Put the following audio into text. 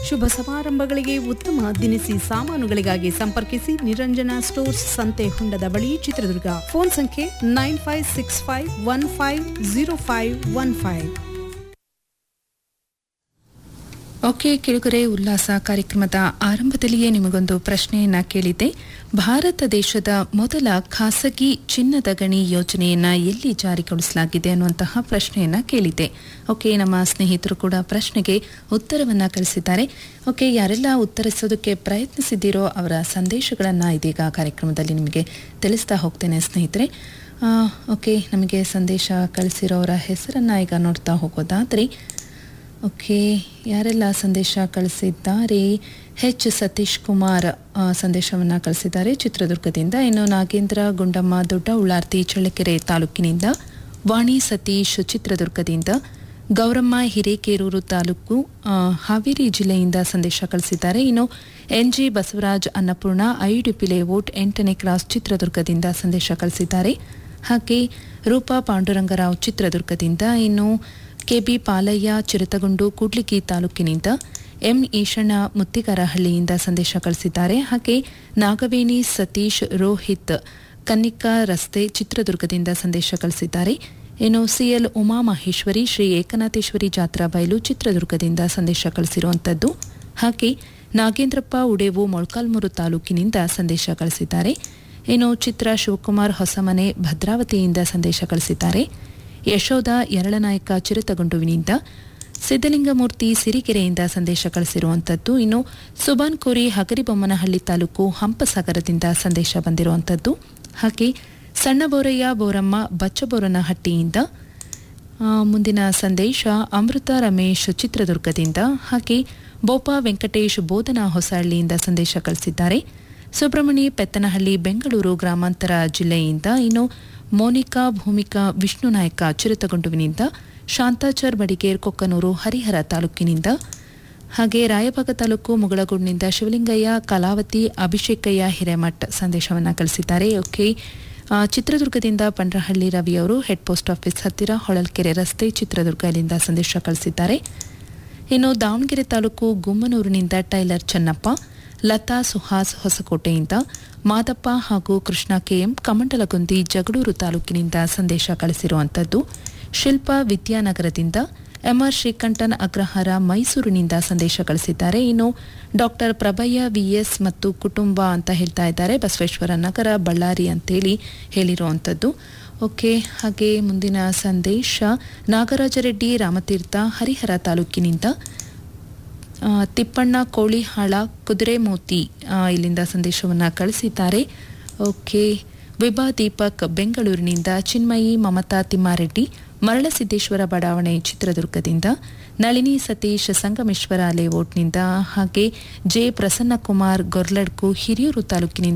ಶುಭ ಸಮಾರಂಭಗಳಿಗೆ ಉತ್ತಮ ದಿನಸಿ ಸಾಮಾನುಗಳಿಗಾಗಿ ಸಂಪರ್ಕಿಸಿ ನಿರಂಜನ ಸ್ಟೋರ್ಸ್ ಸಂತೆ ಹೊಂಡದ ಬಳಿ ಚಿತ್ರದುರ್ಗ ಫೋನ್ ಸಂಖ್ಯೆ nine five six five one five zero five one five okay ಕೆಳಗರೆ ಉಲ್ಲಾಸ ಕಾರ್ಯಕ್ರಮದ ಆರಂಭದಲ್ಲಿಯೇ ನಿಮಗೊಂದು ಪ್ರಶ್ನೆಯನ್ನ ಕೇಳಿದ್ದೆ ಭಾರತ ದೇಶದ ಮೊದಲ ಖಾಸಗಿ ಚಿನ್ನದ ಗಣಿ ಯೋಜನೆಯನ್ನ ಎಲ್ಲಿ ಜಾರಿಗೊಳಿಸಲಾಗಿದೆ ಅನ್ನುವಂತಹ ಪ್ರಶ್ನೆಯನ್ನ ಕೇಳಿದ್ದೆ ಓಕೆ ನಮ್ಮ ಸ್ನೇಹಿತರು ಕೂಡ ಪ್ರಶ್ನೆಗೆ ಉತ್ತರವನ್ನ ಕಳಿಸಿದ್ದಾರೆ ಓಕೆ ಯಾರೆಲ್ಲ ಉತ್ತರಿಸೋದಕ್ಕೆ ಪ್ರಯತ್ನಿಸಿದ್ದೀರೋ ಅವರ ಸಂದೇಶಗಳನ್ನ ಇದೀಗ ಕಾರ್ಯಕ್ರಮದಲ್ಲಿ ನಿಮಗೆ ತಿಳಿಸ್ತಾ ಹೋಗ್ತೇನೆ ಸ್ನೇಹಿತರೆ ಆ, ಓಕೆ ನಮಗೆ ಸಂದೇಶ ಕಳಿಸಿರೋರ ಹೆಸರನ್ನ ಈಗ ನೋಡ್ತಾ ಹೋಗೋದಾದ್ರೆ ಓಕೆ ಯಾರೆಲ್ಲ ಸಂದೇಶ ಕಳಿಸಿದ್ದಾರೆ ಎಚ್ ಸತೀಶ್ ಕುಮಾರ್ ಆ, ಸಂದೇಶವನ್ನ ಕಳಿಸಿದ್ದಾರೆ ಚಿತ್ರದುರ್ಗದಿಂದ ಇನ್ನು ನಾಗೇಂದ್ರ ಗುಂಡಮ್ಮ ದೊಡ್ಡ ಉಳ್ಳಾರ್ತಿ ಚಳ್ಳಕೆರೆ ತಾಲೂಕಿನಿಂದ ವಾಣಿ ಸತೀಶ್ ಚಿತ್ರದುರ್ಗದಿಂದ ಗೌರಮ್ಮ ಹಿರೇಕೇರೂರು ತಾಲೂಕು ಆ, ಹಾವೇರಿ ಜಿಲ್ಲೆಯಿಂದ ಸಂದೇಶ ಕಳಿಸಿದ್ದಾರೆ ಇನ್ನು N G Basavaraj Annapoorna IUDP layout ಎಂಟನೇ ಕ್ರಾಸ್ ಚಿತ್ರದುರ್ಗದಿಂದ ಸಂದೇಶ ಕಳಿಸಿದ್ದಾರೆ ಹಾಗೆ ರೂಪಾ ಪಾಂಡುರಂಗರಾವ್ ಚಿತ್ರದುರ್ಗದಿಂದ ಇನ್ನು ಕೆಬಿ ಪಾಲಯ್ಯ ಚಿರತಗುಂಡು ಕೂಡ್ಲಿಗಿ ತಾಲೂಕಿನಿಂದ ಎಂ ಈಶಣ್ಣ ಮುತ್ತಿಗಾರಹಳ್ಳಿಯಿಂದ ಸಂದೇಶ ಕಳಿಸಿದ್ದಾರೆ ಹಾಗೆ ನಾಗವೇಣಿ ಸತೀಶ್ ರೋಹಿತ್ ಕನ್ನಿಕಾ ರಸ್ತೆ ಚಿತ್ರದುರ್ಗದಿಂದ ಸಂದೇಶ ಕಳಿಸಿದ್ದಾರೆ ಇನ್ನು ಸಿಎಲ್ ಉಮಾ ಮಹೇಶ್ವರಿ ಶ್ರೀ ಏಕನಾಥೇಶ್ವರಿ ಜಾತ್ರಾ ಬಯಲು ಚಿತ್ರದುರ್ಗದಿಂದ ಸಂದೇಶ ಕಳಿಸಿರುವಂಥದ್ದು ಹಾಗೆ ನಾಗೇಂದ್ರಪ್ಪ ಉಡೇವು ಮೊಳಕಾಲ್ಮೂರು ತಾಲೂಕಿನಿಂದ ಸಂದೇಶ ಕಳಿಸಿದ್ದಾರೆ ಇನ್ನು ಚಿತ್ರ ಶಿವಕುಮಾರ್ ಹೊಸಮನೆ ಭದ್ರಾವತಿಯಿಂದ ಸಂದೇಶ ಕಳಿಸಿದ್ದಾರೆ ಯಶೋಧ ಯರಳನಾಯಕ ಚಿರತಗುಂಡುವಿನಿಂದ ಸಿದ್ದಲಿಂಗಮೂರ್ತಿ ಸಿರಿಗೆರೆಯಿಂದ ಸಂದೇಶ ಕಳಿಸಿರುವಂಥದ್ದು ಇನ್ನು ಸುಬಾನ್ ಕೋರಿ ಹಗರಿಬೊಮ್ಮನಹಳ್ಳಿ ತಾಲೂಕು ಹಂಪಸಾಗರದಿಂದ ಸಂದೇಶ ಬಂದಿರುವಂಥದ್ದು ಹಾಗೆ ಸಣ್ಣಬೋರಯ್ಯ ಬೋರಮ್ಮ ಬಚ್ಚಬೋರನಹಟ್ಟಿಯಿಂದ ಆ, ಮುಂದಿನ ಸಂದೇಶ ಅಮೃತ ರಮೇಶ್ ಚಿತ್ರದುರ್ಗದಿಂದ ಹಾಗೆ ಬೋಪಾ ವೆಂಕಟೇಶ್ ಬೋಧನಾ ಹೊಸಹಳ್ಳಿಯಿಂದ ಸಂದೇಶ ಕಳಿಸಿದ್ದಾರೆ ಸುಬ್ರಹ್ಮಣಿ ಪೆತ್ತನಹಳ್ಳಿ ಬೆಂಗಳೂರು ಗ್ರಾಮಾಂತರ ಜಿಲ್ಲೆಯಿಂದ ಇನ್ನು ಮೋನಿಕಾ ಭೂಮಿಕಾ ವಿಷ್ಣುನಾಯಕ ಚಿರತಗುಂಡುವಿನಿಂದ ಶಾಂತಾಚಾರ್ ಬಡಿಗೇರ್ ಕೊಕ್ಕನೂರು ಹರಿಹರ ತಾಲೂಕಿನಿಂದ ಹಾಗೆ ರಾಯಭಾಗ ತಾಲೂಕು ಮುಗಳಗೋಡ್ನಿಂದ ಶಿವಲಿಂಗಯ್ಯ ಕಲಾವತಿ ಅಭಿಷೇಕಯ್ಯ ಹಿರೇಮಠ್ ಸಂದೇಶವನ್ನು ಕಳಿಸಿದ್ದಾರೆ ಓಕೆ ಆ, ಚಿತ್ರದುರ್ಗದಿಂದ ಪಂಡ್ರಹಳ್ಳಿ ರವಿಯವರು ಹೆಡ್ ಪೋಸ್ಟ್ ಆಫೀಸ್ ಹತ್ತಿರ ಹೊಳಲ್ಕೆರೆ ರಸ್ತೆ ಚಿತ್ರದುರ್ಗ ಇಲ್ಲಿಂದ ಸಂದೇಶ ಕಳಿಸಿದ್ದಾರೆ ಇನ್ನು ದಾವಣಗೆರೆ ತಾಲೂಕು ಗುಮ್ಮನೂರಿನಿಂದ ಟೈಲರ್ ಚನ್ನಪ್ಪ ಲತಾ ಸುಹಾಸ್ ಹೊಸಕೋಟೆಯಿಂದ ಮಾದಪ್ಪ ಹಾಗೂ ಕೃಷ್ಣ ಕೆಎಂ ಕಮಂಡಲಗುಂದಿ ಜಗಳೂರು ತಾಲೂಕಿನಿಂದ ಸಂದೇಶ ಕಳಿಸಿರುವಂಥದ್ದು ಶಿಲ್ಪಾ ವಿದ್ಯಾನಗರದಿಂದ ಎಂಆರ್ ಶ್ರೀಕಂಠನ್ ಅಗ್ರಹಾರ ಮೈಸೂರಿನಿಂದ ಸಂದೇಶ ಕಳಿಸಿದ್ದಾರೆ ಇನ್ನು ಡಾಕ್ಟರ್ ಪ್ರಭಯ್ಯ ವಿಎಸ್ ಮತ್ತು ಕುಟುಂಬ ಅಂತ ಹೇಳ್ತಾ ಇದ್ದಾರೆ ಬಸವೇಶ್ವರ ನಗರ ಬಳ್ಳಾರಿ ಅಂತೇಳಿ ಹೇಳಿರುವಂಥದ್ದು ಓಕೆ ಹಾಗೆ ಮುಂದಿನ ಸಂದೇಶ ನಾಗರಾಜರೆಡ್ಡಿ ರಾಮತೀರ್ಥ ಹರಿಹರ ತಾಲೂಕಿನಿಂದ ಆ, ತಿಪ್ಪಣ್ಣ ಕೋಳಿಹಾಳ ಕುದುರೆಮೋತಿ ಆ, ಇಲ್ಲಿಂದ ಸಂದೇಶವನ್ನು ಕಳಿಸಿದ್ದಾರೆ ಓಕೆ ವಿಭಾ ದೀಪಕ್ ಬೆಂಗಳೂರಿನಿಂದ ಚಿನ್ಮಯಿ ಮಮತಾ ತಿಮ್ಮಾರೆಡ್ಡಿ ಮರಳಸಿದ್ದೇಶ್ವರ ಬಡಾವಣೆ ಚಿತ್ರದುರ್ಗದಿಂದ ನಳಿನಿ ಸತೀಶ್ ಸಂಗಮೇಶ್ವರ ಲೇಔಟ್ನಿಂದ ಹಾಗೆ ಜೆ ಪ್ರಸನ್ನಕುಮಾರ್ ಗೊರ್ಲಡ್ಕು ಹಿರಿಯೂರು ತಾಲೂಕಿನಿಂದ